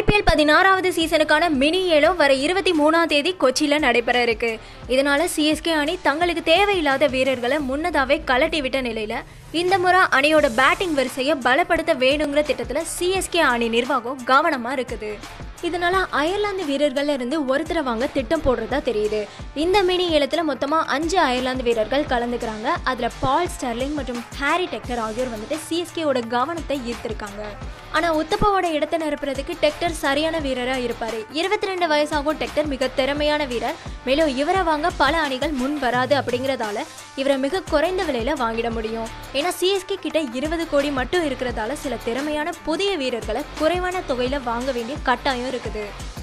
IPL பதினாறாவது சீசனுக்கான mini ஏலோ வர இருபத்தி மூணாம் தேதி கொச்சியில் நடைபெற இருக்கு இதனால சிஎஸ்கே அணி தங்களுக்கு தேவையில்லாத வீரர்களை முன்னதாவே கலட்டி விட்ட நிலையில இந்த முறை அணியோட பேட்டிங் வரிசையை பலப்படுத்த வேணுங்கிற திட்டத்துல சிஎஸ்கே அணி நிர்வாகம் கவனமா இருக்குது இதனால அயர்லாந்து வீரர்கள்ல இருந்து ஒருத்தரை வாங்க திட்டம் போடுறதா தெரியுது இந்த மினி ஏலத்துல மொத்தமா அஞ்சு அயர்லாந்து வீரர்கள் கலந்துக்கிறாங்க அதுல பால் ஸ்டெர்லிங் மற்றும் ஹாரி டெக்டர் ஆகியோர் வந்துட்டு சிஎஸ்கேவோட கவனத்தை ஈர்த்திருக்காங்க ஆனா உத்தப்பாவோட இடத்தை நிரப்புறதுக்கு டெக்டர் சரியான வீரரா இருப்பாரு இருபத்தி ரெண்டு வயசாகும் டெக்டர் மிக திறமையான வீரர் மேலும் இவரை வாங்க பல அணிகள் முன் வராது அப்படிங்கறதால இவரை மிக குறைந்த விலையில வாங்கிட முடியும் ஏன்னா சிஎஸ்கே கிட்ட இருபது கோடி மட்டும் இருக்கிறதால சில திறமையான புதிய வீரர்களை குறைவான தொகையில வாங்க வேண்டிய கட்டாயம் இருக்குது